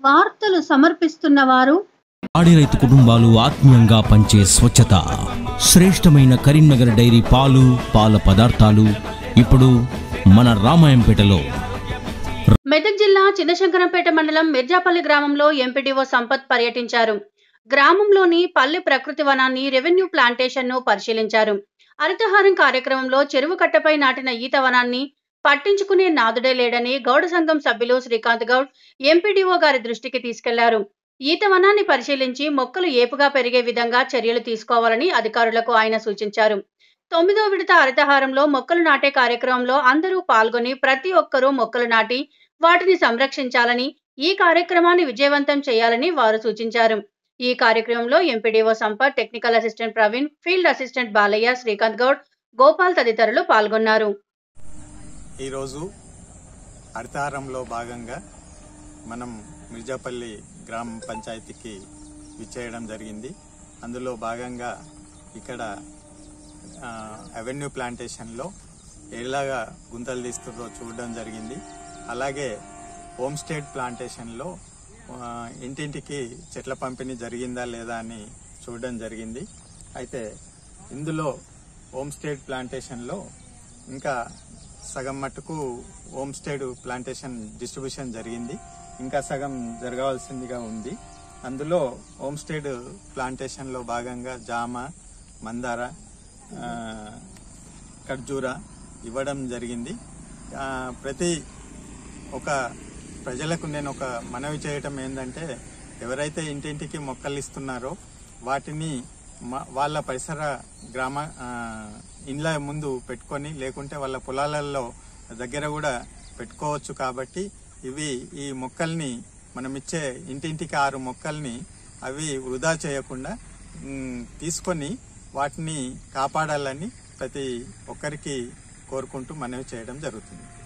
వార్తలు సమర్పిస్తున్న వారు పాడి రైతు కుటుంబాలు ఆత్మీయంగా పంచే స్వచ్ఛత శ్రేష్టమైన కరీంనగర్ డైరీ పాలు పాల పదార్థాలు ఇప్పుడు మన రామాయంపేటలో మెదక్ జిల్లా చిన్నశంకరంపేట మండలం మిర్జాపల్లి గ్రామంలో ఎంపీడీఓ సంపత్ పర్యటించారు గ్రామంలోని పల్లె ప్రకృతి వనాన్ని రెవెన్యూ ప్లాంటేషన్ ను పరిశీలించారు హరితహారం కార్యక్రమంలో చెరువు కట్టపై నాటిన ఈత వనాన్ని పట్టించుకునే నాదుడే లేడని గౌడ సంఘం సభ్యులు శ్రీకాంత్ గౌడ్ ఎంపీడీఓ గారి దృష్టికి తీసుకెళ్లారు ఈత వనాన్ని పరిశీలించి మొక్కలు ఏపుగా పెరిగే విధంగా చర్యలు తీసుకోవాలని అధికారులకు ఆయన సూచించారు తొమ్మిదో విడత హరితహారంలో మొక్కలు నాటే కార్యక్రమంలో అందరూ పాల్గొని ప్రతి ఒక్కరూ మొక్కలు నాటి వాటిని సంరక్షించాలని ఈ కార్యక్రమాన్ని విజయవంతం చేయాలని వారు సూచించారు ఈ కార్యక్రమంలో MPDO Sampath technical assistant Praveen field assistant Balayya Srikanth Goud Gopal తదితరులు పాల్గొన్నారు ఈరోజు హరితహారంలో భాగంగా మనం మిర్జాపల్లి గ్రామ పంచాయతీకి విచ్చేయడం జరిగింది అందులో భాగంగా ఇక్కడ ఆ, అవెన్యూ ప్లాంటేషన్లో ఎలాగా గుంతలు తీస్తుందో చూడడం జరిగింది అలాగే హోమ్ స్టేట్ ప్లాంటేషన్లో ఆ, ఇంటింటికి చెట్ల పంపిణీ జరిగిందా లేదా అని చూడడం జరిగింది అయితే ఇందులో హోమ్ స్టేట్ ప్లాంటేషన్లో ఇంకా సగం మట్టుకు హోమ్ స్టేడ్ ప్లాంటేషన్ డిస్ట్రిబ్యూషన్ జరిగింది ఇంకా సగం జరగవలసిందిగా ఉంది అందులో హోమ్ స్టేడ్ ప్లాంటేషన్లో భాగంగా జామ మందార ఆ, ఖర్జూర ఇవ్వడం జరిగింది ఆ, ప్రతి ఒక ప్రజలకు నేను ఒక మనవి చేయటం ఏంటంటే ఎవరైతే ఇంటింటికి మొక్కలు ఇస్తున్నారో వాటిని మ- వాళ్ళ పరిసర గ్రామ ఆ, ఇండ్ల ముందు పెట్టుకొని లేకుంటే వాళ్ళ పొలాలలో దగ్గర కూడా పెట్టుకోవచ్చు కాబట్టి ఇవి ఈ మొక్కల్ని మనం ఇచ్చే ఇంటింటికి ఆరు మొక్కల్ని అవి వృధా చేయకుండా మ్, తీసుకొని వాటిని కాపాడాలని ప్రతి ఒక్కరికి కోరుకుంటూ మనవి చేయడం జరుగుతుంది